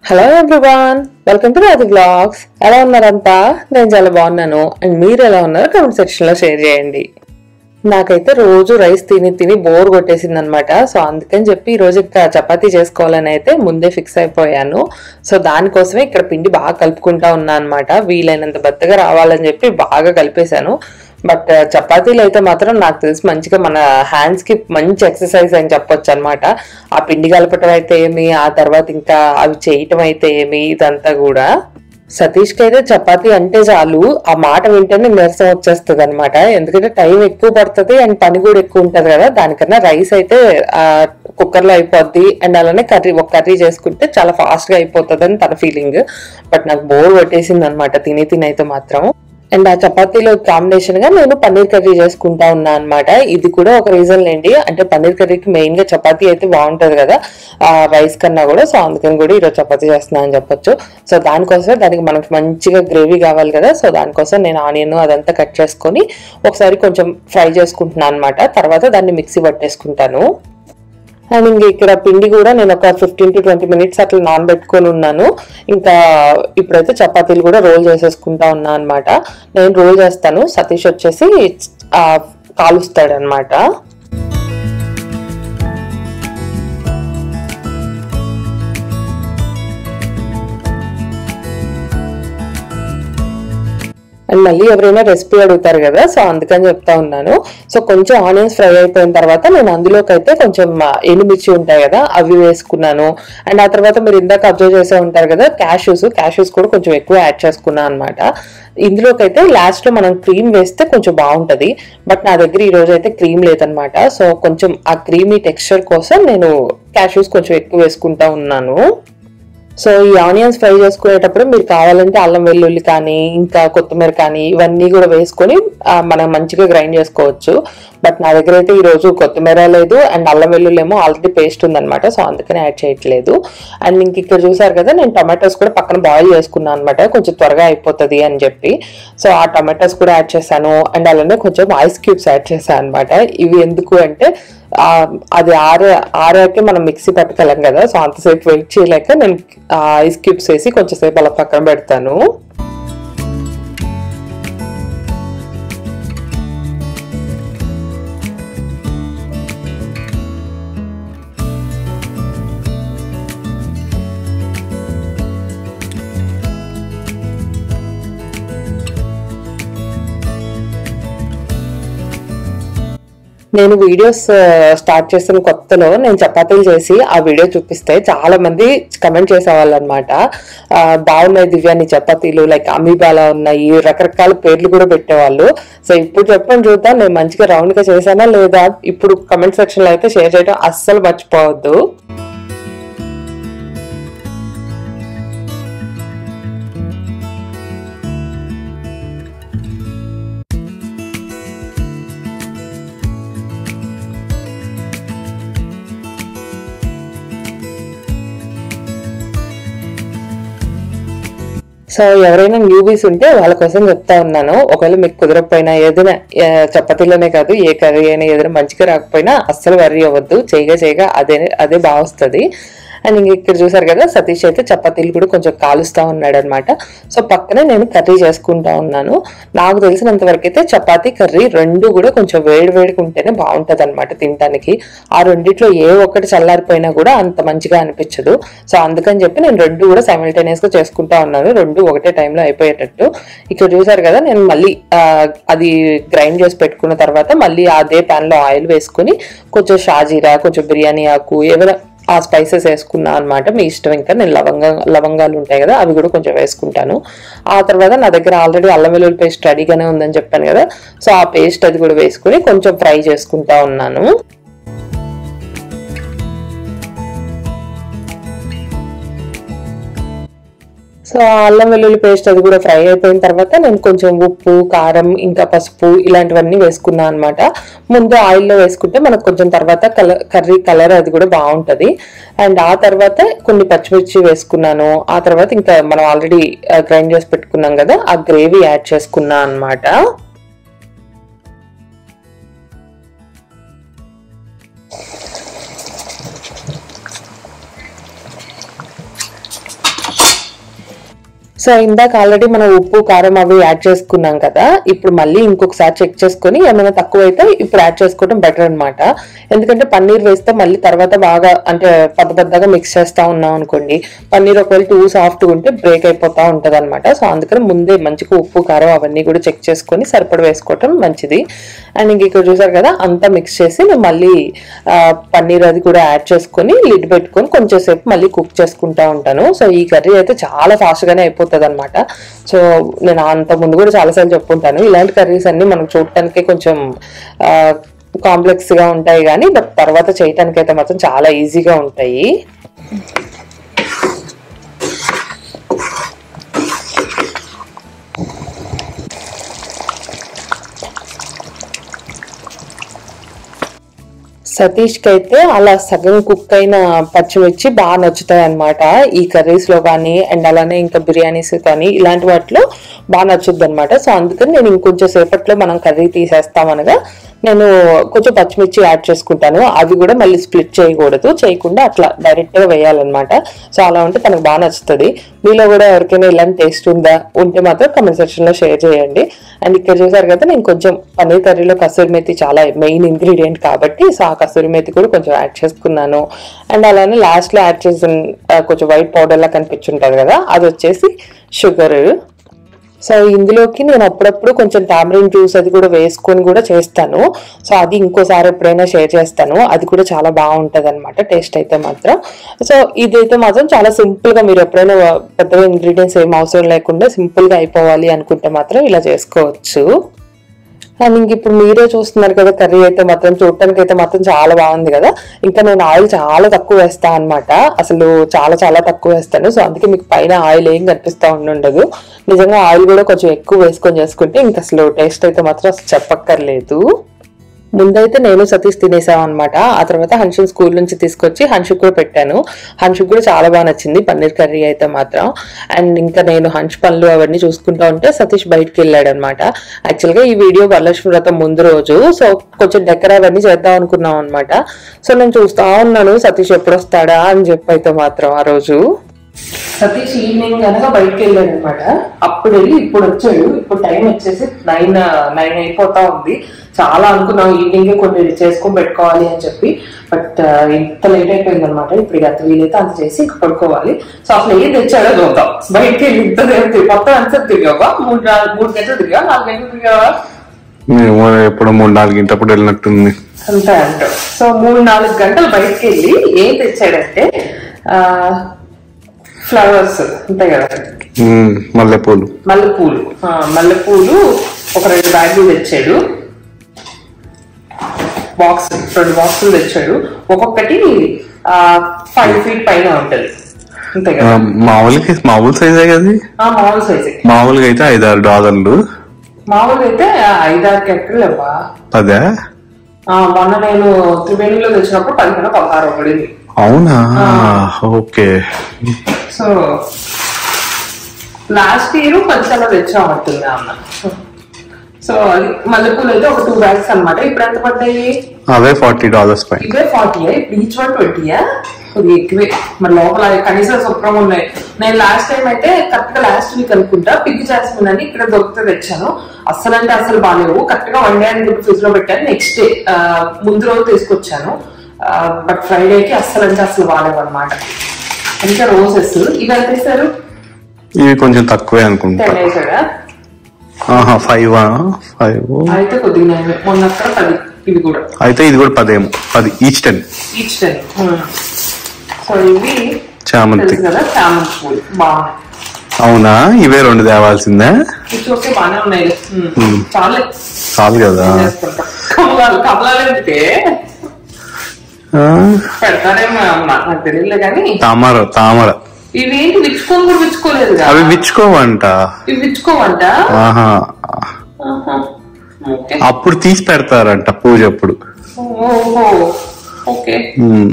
Hello everyone welcome to Raju blogs ఎలా ఉన్నారంతా నేను చాలా బాగున్నాను అండ్ మీరు ఎలా ఉన్నారో కామెంట్ సెక్షన్ లో షేర్ చేయండి నాకైతే రోజు రైస్ తిని తిని బోర్ కొట్టేసింది అనమాట సో అందుకని చెప్పి ఈ రోజు ఇంకా చపాతీ చేసుకోవాలని అయితే ముందే ఫిక్స్ అయిపోయాను సో దానికోసమే ఇక్కడ పిండి బాగా కలుపుకుంటా ఉన్నా అనమాట వీలైనంత బద్దగా రావాలని చెప్పి బాగా కలిపేశాను బట్ చపాతీలు అయితే మాత్రం నాకు తెలిసి మంచిగా మన హ్యాండ్స్ కి మంచి ఎక్సర్సైజ్ అని చెప్పొచ్చు అనమాట ఆ పిండి కలపటం అయితే ఏమి ఆ తర్వాత ఇంకా అవి చేయటం అయితే ఏమి ఇదంతా కూడా సతీష్ కి అయితే చపాతీ అంటే చాలు ఆ మాట వింటేనే నీరసం వచ్చేస్తుంది అనమాట ఎందుకంటే టైం ఎక్కువ పడుతుంది అండ్ పని కూడా ఎక్కువ ఉంటది కదా దానికన్నా రైస్ అయితే ఆ కుక్కర్ లో అయిపోద్ది అండ్ అలానే కర్రీ ఒక కర్రీ చేసుకుంటే చాలా ఫాస్ట్ గా అయిపోతుంది అని తన ఫీలింగ్ బట్ నాకు బోర్ కొట్టేసింది అనమాట తిని తిని అయితే మాత్రం అండ్ ఆ చపాతీలో కాంబినేషన్ గా నేను పన్నీర్ కర్రీ చేసుకుంటా ఉన్నా అనమాట ఇది కూడా ఒక రీజన్ లేండి అంటే పన్నీర్ కర్రీకి మెయిన్ గా చపాతీ అయితే బాగుంటది కదా ఆ రైస్ కన్నా కూడా సో అందుకని కూడా ఈరోజు చపాతీ చేస్తున్నా అని చెప్పొచ్చు సో దానికోసమే దానికి మనకి మంచిగా గ్రేవీ కావాలి కదా సో దానికోసం నేను ఆనియన్ అదంతా కట్ చేసుకొని ఒకసారి కొంచెం ఫ్రై చేసుకుంటున్నాను అనమాట తర్వాత దాన్ని మిక్సీ పట్టేసుకుంటాను అండ్ ఇంక ఇక్కడ పిండి కూడా నేను ఒక ఫిఫ్టీన్ టు ట్వంటీ మినిట్స్ అట్లా నానబెట్టుకొని ఉన్నాను ఇంకా ఇప్పుడైతే చపాతీలు కూడా రోల్ చేసేసుకుంటా ఉన్నా అనమాట నేను రోల్ చేస్తాను సతీష్ వచ్చేసి ఆ, కాలుస్తాడు అనమాట అండ్ మళ్ళీ ఎవరైనా రెసిపీ అడుగుతారు కదా సో అందుకని చెప్తా ఉన్నాను సో కొంచెం ఆనియన్స్ ఫ్రై అయిపోయిన తర్వాత నేను అందులోకి అయితే కొంచెం ఆ, ఎండుమిర్చి ఉంటాయి కదా అవి వేసుకున్నాను అండ్ ఆ తర్వాత మీరు ఇందాక అబ్జర్వ్ చేసే ఉంటారు కదా క్యాషూస్ క్యాషూస్ కూడా కొంచెం ఎక్కువ యాడ్ చేసుకున్నాను అనమాట ఇందులోకి అయితే లాస్ట్ లో మనం క్రీమ్ వేస్తే కొంచెం బాగుంటది బట్ నా దగ్గర ఈ రోజు అయితే క్రీమ్ లేదనమాట సో కొంచెం ఆ క్రీమీ టెక్స్చర్ కోసం నేను క్యాషూస్ కొంచెం ఎక్కువ వేసుకుంటా ఉన్నాను సో ఈ ఆనియన్స్ ఫ్రై చేసుకునేటప్పుడు మీరు కావాలంటే అల్లం వెల్లుల్లి కానీ ఇంకా కొత్తిమీర కానీ ఇవన్నీ కూడా వేసుకొని ఆ, మనం మంచిగా గ్రైండ్ చేసుకోవచ్చు బట్ నా దగ్గర అయితే ఈ రోజు కొత్తిమీర లేదు అండ్ అల్లం వెల్లుల్లి ఏమో ఆల్రెడీ పేస్ట్ ఉందన్నమాట సో అందుకని యాడ్ చేయట్లేదు అండ్ ఇంక ఇక్కడ చూసారు కదా నేను టమాటోస్ కూడా పక్కన బాయిల్ చేసుకున్నాను అనమాట కొంచెం త్వరగా అయిపోతుంది అని చెప్పి సో ఆ టమాటోస్ కూడా యాడ్ చేశాను అండ్ అలానే కొంచెం ఐస్ క్యూబ్స్ యాడ్ చేశాను అనమాట ఇవి ఎందుకు అంటే ఆ, అది ఆరే ఆరాకే మనం మిక్సీ పట్టుకెళ్ళం కదా సో అంతసేపు వెయిట్ చేయలేక నేను ఐస్ క్యూబ్స్ వేసి కొంచెం సేపు అలా పక్కన పెడతాను నేను వీడియోస్ స్టార్ట్ చేసిన కొత్తలో నేను చపాతీలు చేసి ఆ వీడియో చూపిస్తే చాలా మంది కమెంట్ చేసేవాళ్ళు అనమాట బాగున్నాయి దివ్య నీ చపాతీలు లైక్ అమీబాలా ఉన్నాయి రకరకాల పేర్లు కూడా పెట్టేవాళ్ళు సో ఇప్పుడు చెప్పండి చూద్దాం నేను మంచిగా రౌండ్ గా చేశానా లేదా ఇప్పుడు కమెంట్ సెక్షన్ లో అయితే షేర్ చేయడం అస్సలు మర్చిపోవద్దు సో ఎవరైనా న్యూబీస్ ఉంటే వాళ్ళ కోసం చెప్తా ఉన్నాను ఒకవేళ మీకు కుదరకపోయినా ఏదైనా ఆ, చపాతీలోనే కాదు ఏ కర్రీ అయినా ఏదైనా మంచిగా రాకపోయినా అస్సలు వర్రీ అవ్వద్దు చేయగా చేయగా అదే అదే బాగా వస్తుంది అండ్ ఇంక ఇక్కడ చూసారు కదా సతీష్ అయితే చపాతీలు కూడా కొంచెం కాలుస్తా ఉన్నాడు అనమాట సో పక్కనే నేను కర్రీ చేసుకుంటా ఉన్నాను నాకు తెలిసినంత వరకు అయితే చపాతీ కర్రీ రెండు కూడా కొంచెం వేడి వేడిగా ఉంటేనే బాగుంటది అనమాట తినడానికి ఆ రెండిట్లో ఏ ఒక్కటి చల్లారిపోయినా కూడా అంత మంచిగా అనిపించదు సో అందుకని చెప్పి నేను రెండు కూడా సైమిల్టేనియస్ గా చేసుకుంటా ఉన్నాను రెండు ఒకటే టైంలో అయిపోయేటట్టు ఇక్కడ చూసారు కదా నేను మళ్ళీ ఆ, అది గ్రైండ్ చేసి పెట్టుకున్న తర్వాత మళ్ళీ అదే ప్యాన్ లో ఆయిల్ వేసుకుని కొంచెం షాజీరా కొంచెం బిర్యానీ ఆకు ఏమైనా ఆ స్పైసెస్ వేసుకున్నా అనమాట మీ ఇష్టం ఇంకా నేను లవంగ లవంగాలు ఉంటాయి కదా అవి కూడా కొంచెం వేసుకుంటాను ఆ తర్వాత నా దగ్గర ఆల్రెడీ అల్లం వెల్లుల్లి పేస్ట్ రెడీగానే ఉందని చెప్పాను కదా సో ఆ పేస్ట్ అది కూడా వేసుకుని కొంచెం ఫ్రై చేసుకుంటా ఉన్నాను సో ఆ అల్లం వెల్లుల్లి పేస్ట్ అది కూడా ఫ్రై అయిపోయిన తర్వాత నేను కొంచెం ఉప్పు కారం ఇంకా పసుపు ఇలాంటివన్నీ వేసుకున్నాను అనమాట ముందు ఆయిల్లో వేసుకుంటే మనకు కొంచెం తర్వాత కలర్ కర్రీ కలర్ అది కూడా బాగుంటది అండ్ ఆ తర్వాత కొన్ని పచ్చిమిర్చి వేసుకున్నాను ఆ తర్వాత ఇంకా మనం ఆల్రెడీ గ్రైండ్ చేసి పెట్టుకున్నాం కదా ఆ గ్రేవీ యాడ్ చేసుకున్నాను అనమాట సో ఇందాక ఆల్రెడీ మనం ఉప్పు కారం అవి యాడ్ చేసుకున్నాం కదా ఇప్పుడు మళ్ళీ ఇంకొకసారి చెక్ చేసుకొని ఏమైనా తక్కువ అయితే ఇప్పుడు యాడ్ చేసుకోవడం బెటర్ అన్నమాట ఎందుకంటే పన్నీర్ వేస్తే మళ్ళీ తర్వాత బాగా అంటే పెద్ద పెద్దగా మిక్స్ చేస్తా ఉన్నాం అనుకోండి పన్నీర్ ఒకవేళ టూ సాఫ్ట్ ఉంటే బ్రేక్ అయిపోతా ఉంటది అనమాట సో అందుకని ముందే మంచిగా ఉప్పు కారం అవన్నీ కూడా చెక్ చేసుకొని సరిపడ వేసుకోవటం మంచిది అండ్ ఇంక ఇక్కడ చూసారు కదా అంతా మిక్స్ చేసి నేను మళ్ళీ ఆ, పన్నీర్ అది కూడా యాడ్ చేసుకొని లిడ్ పెట్టుకొని కొంచెం సేపు మళ్ళీ కుక్ చేసుకుంటా ఉంటాను సో ఈ కర్రీ అయితే చాలా ఫాస్ట్ గానే అయిపోతుంది అనమాట సో నేను అంత ముందు కూడా చాలాసార్లు చెప్పుంటాను ఇలాంటి కర్రీస్ అన్ని మనకు చూడటానికి కొంచెం కాంప్లెక్స్ గా ఉంటాయి కానీ బట్ తర్వాత చేయటానికి అయితే మాత్రం చాలా ఈజీగా ఉంటాయి సతీష్ కి అయితే అలా సగం కుక్ అయిన పచ్చిమిర్చి బాగా నచ్చుతాయి అనమాట ఈ కర్రీస్ లో కానీ అండ్ అలానే ఇంకా బిర్యానీస్ కానీ ఇలాంటి వాటిలో బాగా నచ్చుద్ది అనమాట సో అందుకని నేను ఇంకొంచెం సేపట్లో మనం కర్రీ తీసేస్తాం అనగా నేను కొంచెం పచ్చిమిర్చి యాడ్ చేసుకుంటాను అవి కూడా మళ్ళీ స్ప్లిట్ చేయకూడదు చేయకుండా అట్లా డైరెక్ట్ గా వేయాలన్నమాట సో అలా ఉంటే తనకు బాగా నచ్చుతుంది మీలో కూడా ఎవరికైనా ఇలాంటి టేస్ట్ ఉందా ఉంటే మాత్రం కమెంట్ సెక్షన్ లో షేర్ చేయండి అండ్ ఇక్కడ చూసారు కదా నేను కొంచెం పన్నీర్ కర్రీలో కసూరి మెతి చాలా మెయిన్ ఇంగ్రీడియంట్ కాబట్టి సో ఆ కసూరి మెతి కూడా కొంచెం యాడ్ చేసుకున్నాను అండ్ అలానే లాస్ట్ లో యాడ్ చేసిన ఆ, కొంచెం వైట్ పౌడర్ లా కనిపించుంటది కదా అది వచ్చేసి షుగర్ సో ఇందులోకి నేను అప్పుడప్పుడు కొంచెం టామరిన్ జ్యూస్ అది కూడా వేసుకొని కూడా చేస్తాను సో అది ఇంకోసారి ఎప్పుడైనా షేర్ చేస్తాను అది కూడా చాలా బాగుంటది అనమాట టేస్ట్ అయితే మాత్రం సో ఇదైతే మాత్రం చాలా సింపుల్ గా మీరు ఎప్పుడైనా పెద్దగా ఇంగ్రీడియంట్స్ ఏం అవసరం లేకుండా సింపుల్ గా అయిపోవాలి అనుకుంటే మాత్రం ఇలా చేసుకోవచ్చు అండ్ ఇంక ఇప్పుడు మీరే చూస్తున్నారు కదా కర్రీ అయితే మాత్రం చూడటానికి అయితే మాత్రం చాలా బాగుంది కదా ఇంకా నేను ఆయిల్ చాలా తక్కువ వేస్తా అన్నమాట అసలు చాలా చాలా తక్కువ వేస్తాను సో అందుకే మీకు పైన ఆయిల్ ఏం కనిపిస్తా ఉండదు నిజంగా ఆయిల్ కూడా కొంచెం ఎక్కువ వేసుకొని చేసుకుంటే ఇంకా అసలు టేస్ట్ అయితే మాత్రం అసలు చెప్పక్కర్లేదు ముందైతే నేను సతీష్ తినేసాం అనమాట ఆ తర్వాత హన్షున్ స్కూల్ నుంచి తీసుకొచ్చి హన్షుక్ కూడా పెట్టాను హన్షుక్ కూడా చాలా బాగా నచ్చింది పన్నీర్ కర్రీ అయితే మాత్రం అండ్ ఇంకా నేను హంచ్ పనులు అవన్నీ చూసుకుంటా ఉంటే సతీష్ బయటికి వెళ్ళాడు అనమాట యాక్చువల్గా ఈ వీడియో వరలక్ష్మి వ్రతం ముందు రోజు సో కొంచెం డెకర్ అవన్నీ చేద్దాం అనుకున్నాం అనమాట సో నేను చూస్తా ఉన్నాను సతీష్ ఎప్పుడు వస్తాడా అని చెప్పి అయితే మాత్రం ఆ రోజు సతీష్ ఈవినింగ్ కనుక బయటకు వెళ్ళాడు అనమాట అప్పుడు వెళ్ళి ఇప్పుడు వచ్చాడు ఇప్పుడు టైం వచ్చేసి నైన్ నైన్ అయిపోతా ఉంది చాలా అనుకున్నాం ఈవినింగ్ కొన్ని చేసుకొని పెట్టుకోవాలి అని చెప్పి బట్ ఇంత లేట్ అయిపోయింది అనమాట ఇప్పుడు ఇక అంత వీలైతే అంత చేసి ఇంక పడుకోవాలి సో అసలు ఏం తెచ్చాడో చూద్దాం బయటకి వెళ్ళి ఇంత సేపు మొత్తం ఎంత తిరిగావా మూడు నాలుగు మూడు గంటలు తిరిగా నాలుగు గంటలు తిరిగావా మేము ఎప్పుడు మూడు నాలుగింటప్పుడు వెళ్ళినట్టుంది అంతే అంటారు సో మూడు నాలుగు గంటలు బయటకు వెళ్ళి ఏం తెచ్చాడంటే ఫ్లవర్స్ ఉంటాయి కదా ఉమ్, మల్లెపూలు మల్లెపూలు ఆ, మల్లెపూలు ఒక రెండు బ్యాగులు తెచ్చాడు బాక్స్ రెండు బాక్సులు తెచ్చాడు ఒక్కొక్కటి ఫైవ్ ఫీట్ పైన ఉంటది అంతే ఆ, కదా మామూలుగా మామూలు సైజే కదా ఆ, మామూలు సైజే మామూలుగా అయితే ఐదారు డాలర్లు మామూలుగా అయితే ఐదారు ఎక్కలు లేవా పదే ఆ, మొన్న నేను త్రివేణిలో తెచ్చినప్పుడు పదిహేను పదహారు పడింది అవునా ఓకే సో లాస్ట్ ఇయర్ పంచాల తెచ్చామంటుంది అన్న సో అది మల్లెపూలు అయితే ఒక టూ బ్యాగ్స్ అన్నమాట ఇప్పుడు ఎంత పడ్డాయి అవే ఫార్టీ డాలర్స్ పైన ఇవే ఫార్టీ ఇప్పుడు ఈచ్ వన్ ట్వంటీయా కొద్దిగా ఎక్కువే మరి లోపల కనీసం శుభ్రం ఉన్నాయి నేను లాస్ట్ టైం అయితే కరెక్ట్ గా లాస్ట్ వీక్ అనుకుంటా పిగ్ జాస్మిన్ అని ఇక్కడ దొరికితే తెచ్చాను అస్సలు అంటే అసలు బాగాలేవు కరెక్ట్ గా వన్ డే అని ఫ్రిడ్జ్ లో పెట్టాను నెక్స్ట్ డే ముందు రోజు తీసుకొచ్చాను బట్ ఫ్రైడేకి అస్సలు అంటే అసలు బాగాలేవు అనమాట ఇంకా రోజెస్ ఇవి ఎంత ఇస్తారు ఇవి కొంచెం తక్కువే అనుకుంటా టెన్ వేసాడా ఆహా ఫైవ్ ఫైవ్ అయితే కొద్దిగా నయమే. మొన్న అక్కడ పది ఇవి కూడా అయితే ఇది కూడా పదేమో పది each ten each ten so ఇవి చామంతి తెలుసు కదా చామంతి పూలు బాగున్నాయి అవునా ఇవే రెండు తేవాల్సిందే ఇది చూస్తే బాగానే ఉన్నాయి ఉమ్. చాలే చాలు కదా చేసుకుంటా కమలాలు కమలాలు అంటే ఆ, పెడతారేమో అమ్మ నాకు తెలియలే కానీ తామర తామర ఇవి ఏంటి విచ్చుకొని కూడా విచ్చుకోలేదు అవి విచ్చుకోవంట ఇవి విచ్చుకోవంట ఆహా ఆహా. ఓకే అప్పుడు తీసి పెడతారంట పూజ అప్పుడు ఓహో ఓకే ఉమ్,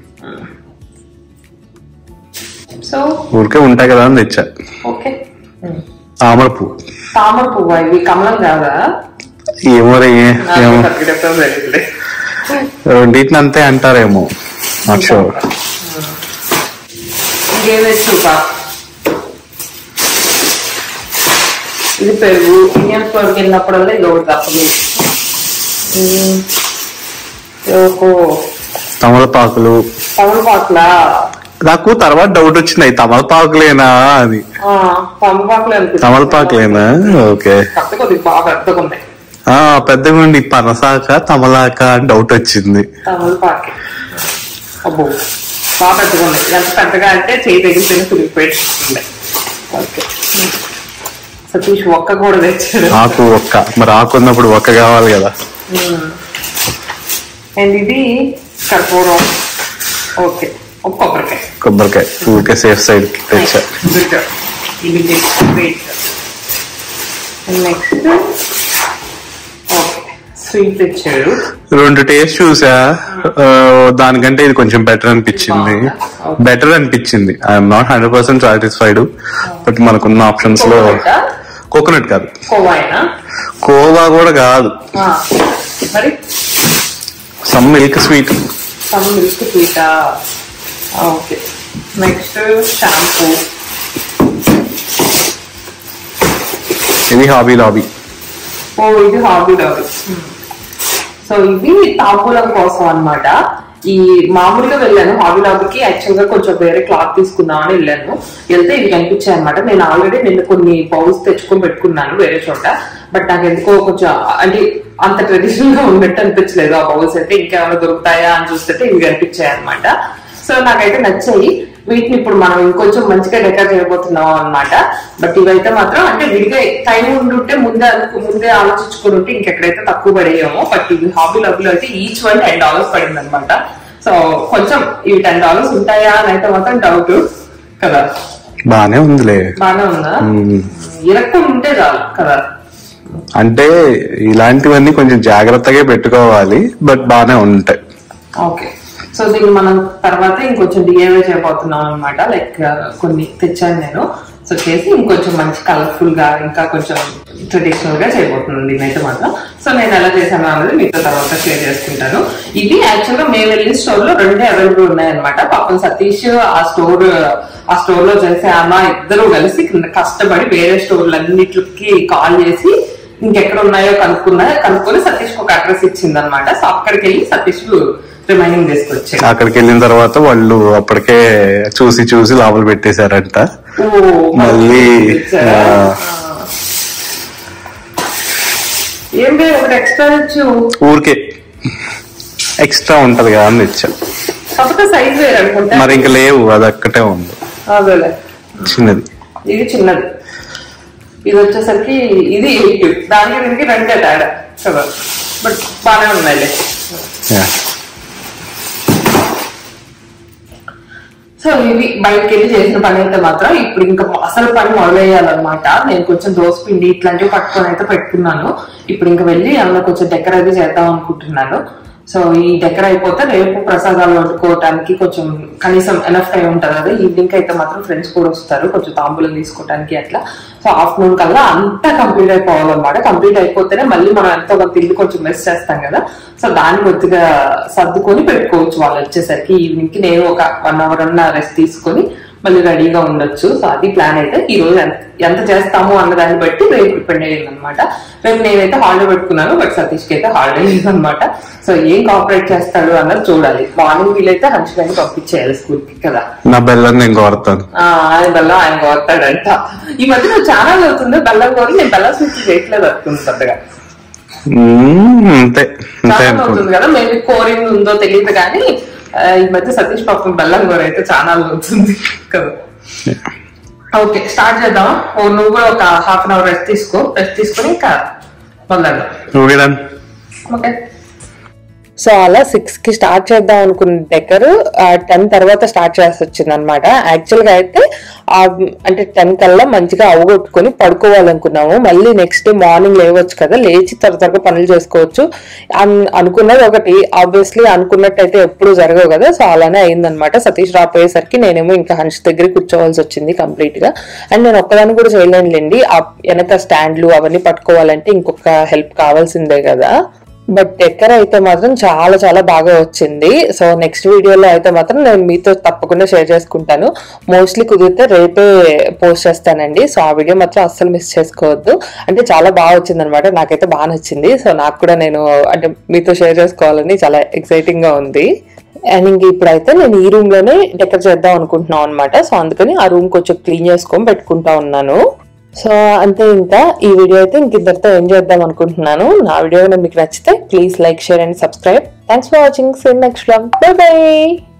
సో ఊరికే ఉంటాయి కదా అని తెచ్చా ఓకే తామర పువ్వు తామర పువ్వు ఇవి కమలం కాదా ఏమో రే, నాకు ఏమో సరిగ్గా తెలియదులే రెండింటిని అంతే అంటారేమో నాట్ షూర్ ఇంకేం చూపా ఇది పెరుగు ఇండియన్ స్టోర్కి వెళ్ళినప్పుడల్లా ఇది ఒకటి తప్పదు ఉమ్, ఓహో తమలపాకులు తమలపాకులా నాకు తర్వాత డౌట్ వచ్చింది అవి తమలపాకులేనా అని ఆ, తమలపాకులు అనుకుంటా తమలపాకులేనా ఓకే కాకపోతే కొద్దిగా బాగా పెద్దగా ఉన్నాయి ఆ పెద్దగా ఉండి పనసాక తమలాక అని డౌట్ వచ్చింది తమలపాకి అబ్బో బాగా పెద్దగా ఉన్నాయి ఎంత పెద్దగా అంటే చేయి తగిలిపోయిన కురిగిపోయింది ఓకే సతీష్ ఒక్క కూడా తెచ్చాడు ఆకు ఒక్క మరి ఆకు ఉన్నప్పుడు ఒక్క కావాలి కదా అండ్ ఇది కర్పూరం ఓకే ఒక కొబ్బరికాయ కొబ్బరికాయ ఊరికే సేఫ్ సైడ్ తెచ్చా ఇది నెక్స్ట్ ఓకే స్వీట్ తెచ్చాడు రెండు టేస్ట్ చూసా ఆ, దానికంటే ఇది కొంచెం బెటర్ అనిపించింది బెటర్ అనిపించింది I'm not hundred percent satisfied but మనకున్న ఆప్షన్స్ లో కోకోనట్ కాదు కోవాయినా కోవా కూడా కాదు మరి some milk sweet some milk స్వీటా ఓకే నెక్స్ట్ షాంపూ ఇది హాబీ లాబీ ఓ ఇది హాబీ డాబీ సో ఇది తాంబూలం కోసం అన్నమాట ఈ మామూలుగా వెళ్ళాను హాబీ లాబీకి యాక్చువల్ గా కొంచెం వేరే క్లాత్ తీసుకుందామని వెళ్ళాను వెళ్తే ఇవి కనిపించాయి అనమాట నేను ఆల్రెడీ నిన్న కొన్ని బౌల్స్ తెచ్చుకొని పెట్టుకున్నాను వేరే చోట బట్ నాకు ఎందుకో కొంచెం అంటే అంత ట్రెడిషనల్ గా ఉన్నట్టు అనిపించలేదు ఆ బౌల్స్ అయితే ఇంకేమైనా దొరుకుతాయా అని చూస్తుంటే ఇవి కనిపించాయి అనమాట సో నాకైతే నచ్చాయి వీటిని ఇప్పుడు మనం ఇంకొంచెం మంచిగా డెకర్ చేయబోతున్నాం అన్నమాట బట్ ఇవైతే మాత్రం అంటే విడిగా టైం ఉండుంటే ముందే అనుకు ముందే ఆలోచించుకుని ఉంటే ఇంకెక్కడైతే తక్కువ పడేయేమో బట్ ఇవి హాబీ లబ్బులు అయితే ఈచ్ వన్ టెన్ డాలర్స్ పడింది అనమాట సో కొంచెం ఇవి టెన్ డాలర్స్ ఉంటాయా అని అయితే మాత్రం డౌట్ కదా బానే ఉందిలే బాగానే ఉందా మ్మ్. ఇరక్కుండా ఉంటే చాలు కదా అంటే ఇలాంటివన్నీ కొంచెం జాగ్రత్తగా పెట్టుకోవాలి బట్ బానే ఉంటాయి ఓకే సో దీన్ని మనం తర్వాత ఇంకొంచెం డిఐవై చేయబోతున్నాం అనమాట లైక్ కొన్ని తెచ్చాను నేను సో చేసి ఇంకొంచెం మంచి కలర్ఫుల్ గా ఇంకా కొంచెం ట్రెడిషనల్ గా చేయబోతున్నాను దీనైతే మాత్రం సో నేను ఎలా చేశాను అనేది మీతో తర్వాత షేర్ చేసుకుంటాను ఇది యాక్చువల్ గా మేము వెళ్ళిన స్టోర్ లో రెండే అవైలబుల్ ఉన్నాయన్నమాట పాపం సతీష్ ఆ స్టోర్ ఆ స్టోర్ లో చేసే అమ్మ ఇద్దరు కలిసి కింద కష్టపడి వేరే స్టోర్లన్నిటికి కాల్ చేసి ఇంకెక్కడ ఉన్నాయో కనుక్కున్నా కనుక్కొని సతీష్ ఒక అడ్రస్ ఇచ్చింది అనమాట సో అక్కడికి వెళ్ళి సతీష్ రిమైనింగ్ తీసుకొచ్చాడు అక్కడికి వెళ్ళిన తర్వాత వాళ్ళు అప్పటికే చూసి చూసి లోపల పెట్టేశారంట ఓ, మళ్ళీ, తెచ్చారా? ఆ. ఆ. ఏం బే ఒకటి ఎక్స్ట్రా తెచ్చు ఊరికే ఎక్స్ట్రా ఉంటది కదా అని తెచ్చా కాకపోతే సైజ్ వేరు అనుకుంటా మరి ఇంకా లేవు అది ఒక్కటే ఉంది అదేలే చిన్నది ఇది చిన్నది ఇది వచ్చేసరికి ఇది ఎయిట్ దానికి దీనికి రెండే తేడా కదా బట్ బాగానే ఉన్నాయిలే Yeah. సో ఇవి బయటకి వెళ్ళి చేసిన పని అయితే మాత్రం ఇప్పుడు ఇంకా అసలు పని మొదలయ్యాలన్నమాట నేను కొంచెం దోశ పిండి ఇట్లాంటివి పట్టుకొని అయితే పెట్టుకున్నాను ఇప్పుడు ఇంకా వెళ్ళి అందులో కొంచెం డెకర్ అయితే చేద్దాం అనుకుంటున్నాను సో ఈ డెకర్ అయిపోతే రేపు ప్రసాదాలు వండుకోవటానికి కొంచెం కనీసం ఎనఫ్ టైం ఉంటుంది కదా ఈవినింగ్ అయితే మాత్రం ఫ్రెండ్స్ కూడా వస్తారు కొంచెం తాంబూలం తీసుకోవడానికి అట్లా సో ఆఫ్టర్నూన్ కల్లా అంతా కంప్లీట్ అయిపోవాలన్నమాట కంప్లీట్ అయిపోతేనే మళ్ళీ మనం ఎంతో కొంత ఇల్లు కొంచెం మిస్ చేస్తాం కదా సో దాన్ని కొద్దిగా సర్దుకొని పెట్టుకోవచ్చు వాళ్ళు వచ్చేసరికి ఈవినింగ్ కి నేను ఒక వన్ అవర్ అన్న రెస్ట్ తీసుకొని మళ్ళీ రెడీగా ఉండొచ్చు సో అది ప్లాన్ అయితే ఈ రోజు ఎంత- ఎంత చేస్తాము అన్న దాన్ని బట్టి రేపు డిపెండ్ అయ్యింది అనమాట రేపు నేనైతే హాలిడే పెట్టుకున్నాను బట్ సతీష్ కి అయితే హాలిడే లేదనమాట సో ఏం కాపరేట్ చేస్తాడు అన్నది చూడాలి మార్నింగ్ వీలైతే హంచులని పంపించేయాలి స్కూల్ కి కదా నా బెల్లం నేను కోరుతాను ఆ, ఆయన బెల్లం ఆయన కోరుతాడంట ఈ మధ్య నువ్వు చాలా అవుతుంది బెల్లం కోరి నేను బెల్లం స్వీట్ చేయట్లేదు అనుకుంది పెద్దగా మ్మ్, అంతే అంతే చాలా అనుకుంటా అవుతుంది కదా మేబీ కోరింగ్ ఉందో తెలియదు కానీ ఆ, ఈ మధ్య సతీష్ పాపం బెల్లం కూర అయితే చాలా అవుతుంది కదా ఓకే స్టార్ట్ చేద్దాం ఓ నువ్వు కూడా ఒక హాఫ్ అన్ అవర్ రెస్ట్ తీసుకో రెస్ట్ తీసుకొని ఇంకా మొదలెడదాం ఓకే డన్ ఓకే సో అలా సిక్స్ కి స్టార్ట్ చేద్దాం అనుకున్న డెకర్ టెన్ తర్వాత స్టార్ట్ చేసి వచ్చింది అనమాట యాక్చువల్ గా అయితే ఆ, అంటే టెన్ కల్లా మంచిగా అవగొట్టుకొని పడుకోవాలనుకున్నాము మళ్ళీ నెక్స్ట్ డే మార్నింగ్ లేవచ్చు కదా లేచి త్వర త్వరగా పనులు చేసుకోవచ్చు అన్- అనుకున్నది ఒకటి ఆబ్వియస్లీ అనుకున్నట్టు అయితే ఎప్పుడు జరగవు కదా సో అలానే అయిందనమాట సతీష్ రాపోయేసరికి నేనేమో ఇంకా హన్స్ దగ్గర కూర్చోవాల్సి వచ్చింది కంప్లీట్ గా అండ్ నేను ఒక్కదాన్ని కూడా చేయలేనులేండి ఆ వెనక స్టాండ్లు అవన్నీ పట్టుకోవాలంటే ఇంకొక హెల్ప్ కావాల్సిందే కదా బట్ డెక్కర్ అయితే మాత్రం చాలా చాలా బాగా వచ్చింది సో నెక్స్ట్ వీడియోలో అయితే మాత్రం నేను మీతో తప్పకుండా షేర్ చేసుకుంటాను మోస్ట్లీ కుదిరితే రేపే పోస్ట్ చేస్తానండి సో ఆ వీడియో మాత్రం అస్సలు మిస్ చేసుకోవద్దు అంటే చాలా బాగా వచ్చింది అనమాట నాకైతే బాగా నచ్చింది సో నాకు కూడా నేను అంటే మీతో షేర్ చేసుకోవాలని చాలా ఎక్సైటింగ్ గా ఉంది అండ్ ఇంక ఇప్పుడైతే నేను ఈ రూమ్ లోనే డెకర్ చేద్దాం అనుకుంటున్నాం అనమాట సో అందుకని ఆ రూమ్ కొంచెం క్లీన్ చేసుకొని పెట్టుకుంటా ఉన్నాను సో అంతే ఇంకా ఈ వీడియో అయితే ఇంక ఇద్దరితో ఏం చేద్దాం అనుకుంటున్నాను నా వీడియో మీకు నచ్చితే please like share and subscribe thanks for watching see next bye by